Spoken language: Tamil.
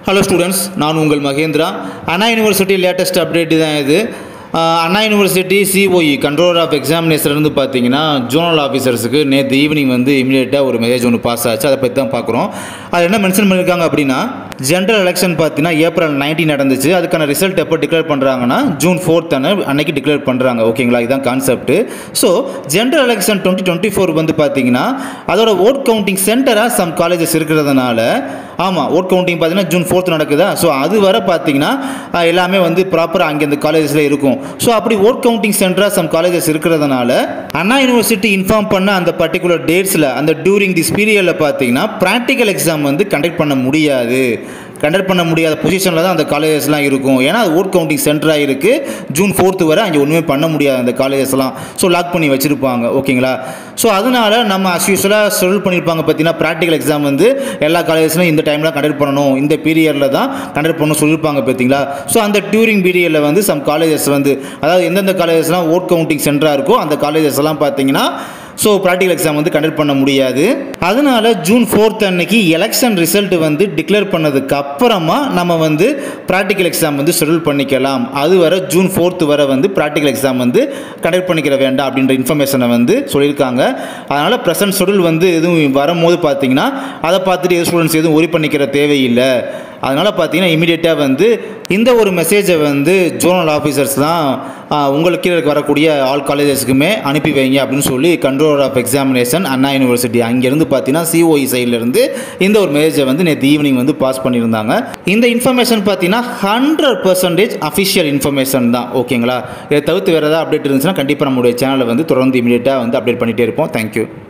ஹலோ ஸ்டூடெண்ட்ஸ் நான் உங்கள் Mahendra Anna university latest update தான் இது ஆஹ் Anna university COE controller of எக்ஸாமினேஷன்லேருந்து பார்த்தீங்கன்னா ஜோனல் ஆஃபீஸர்ஸுக்கு நேற்று ஈவினிங் வந்து இமீடியட்டாக ஒரு மெசேஜ் ஒன்று பாஸ் ஆச்சு அதை பற்றி தான் பார்க்குறோம் அது என்ன மென்ஷன் பண்ணியிருக்காங்க அப்படின்னா ஜென்ரல் எலெக்ஷன் பார்த்தீங்கன்னா ஏப்ரல் 19 நடந்துச்சு அதுக்கான ரிசல்ட் எப்போ டிக்ளேர் பண்ணுறாங்கன்னா ஜூன் ஃபோர்த் அன்னைக்கு டிக்ளேர் பண்ணுறாங்க ஓகேங்களா இதுதான் concept so general election twenty twenty four வந்து பார்த்தீங்கன்னா அதோட ஓட் கவுண்டிங் சென்டராக சம் காலேஜஸ் இருக்கிறதுனால ஆமாம் ஓட் கவுண்டிங் பார்த்தீங்கன்னா ஜூன் ஃபோர்த் நடக்குதா ஸோ அது வர பார்த்தீங்கன்னா அஹ், எல்லாமே வந்து ப்ராப்பராக அங்கே இந்த காலேஜஸில் இருக்கும் ஸோ அப்படி ஓட் கவுண்டிங் சென்டராக சம் காலேஜஸ் இருக்கிறதுனால அண்ணா யூனிவர்சிட்டி இன்ஃபார்ம் பண்ண அந்த பர்டிகுலர் டேட்ஸில் அந்த டியூரிங் திஸ் பீரியடில் பார்த்தீங்கன்னா ப்ராக்டிக்கல் எக்ஸாம் வந்து கண்டக்ட் பண்ண முடியாது கண்டக்ட் பண்ண முடியாத பொசிஷனில் தான் அந்த காலேஜஸ்லாம் இருக்கும் ஏன்னா அது ஓட் கவுண்டிங் சென்டராக இருக்குது ஜூன் ஃபோர்த்து வரை அங்கே ஒன்றுமே பண்ண முடியாது அந்த காலேஜஸ்லாம் ஸோ லாக் பண்ணி வச்சுருப்பாங்க ஓகேங்களா ஸோ அதனால நம்ம அஸ் யூஸ்வலாக ஷெடியூல் பண்ணியிருப்பாங்க பார்த்தீங்கன்னா ப்ராக்டிக்கல் எக்ஸாம் வந்து எல்லா காலேஜஸ்லையும் இந்த டைமில் கண்டக்ட் பண்ணணும் இந்த பீரியடில் தான் கண்டக்ட் பண்ணணும் சொல்லியிருப்பாங்க பார்த்தீங்களா ஸோ அந்த டியூரிங் பீரியடில் வந்து சம் காலேஜஸ் வந்து அதாவது எந்தெந்த காலேஜஸ்லாம் ஓட் கவுண்டிங் சென்டராக இருக்கோ அந்த காலேஜஸ் எல்லாம் பார்த்தீங்கன்னா ஸோ ப்ராக்டிகல் எக்ஸாம் வந்து கண்டக்ட் பண்ண முடியாது அதனால ஜூன் ஃபோர்த் அன்னைக்கு எலெக்ஷன் ரிசல்ட் வந்து டிக்ளேர் பண்ணதுக்கு அப்புறமா நம்ம வந்து ப்ராக்டிக்கல் எக்ஸாம் வந்து ஷெடியூல் பண்ணிக்கலாம் அது வரை ஜூன் ஃபோர்த் வரை வந்து ப்ராக்டிக்கல் எக்ஸாம் வந்து கண்டக்ட் பண்ணிக்கிற வேண்டாம் அப்படின்ற இன்ஃபர்மேஷனை வந்து சொல்லியிருக்காங்க அதனால் ப்ரெசன்ட் ஷெடியூல் வந்து எதுவும் வரும்போது பார்த்தீங்கன்னா அதை பார்த்துட்டு எது ஸ்டூடெண்ட்ஸ் எதுவும் ஒரி பண்ணிக்கிற தேவையில்லை அதனால் பார்த்தீங்கன்னா இமீடியட்டாக வந்து இந்த ஒரு மெசேஜை வந்து ஜோனல் ஆஃபீஸர்ஸ் தான் ஆஹ், உங்களுக்கு கீழே வரக்கூடிய ஆல் காலேஜஸ்க்குமே அனுப்பி வைங்க அப்படின்னு சொல்லி controller of examination Anna university அங்கேருந்து பார்த்தீங்கன்னா சிஓஇ சைட்லேருந்து இந்த ஒரு மெசேஜை வந்து நேற்று ஈவினிங் வந்து பாஸ் பண்ணியிருந்தாங்க இந்த இன்ஃபர்மேஷன் பார்த்தீங்கன்னா ஹண்ட்ரட் பர்சன்டேஜ் அஃபிஷியல் இன்ஃபர்மேஷன் தான் ஓகேங்களா இதை தவிர்த்து வேறு ஏதாவது அப்டேட் இருந்துச்சுன்னா கண்டிப்பாக நம்மளுடைய சேனலை வந்து தொடர்ந்து இமீடியட்டாக வந்து அப்டேட் பண்ணிகிட்டே இருப்போம் தேங்க்யூ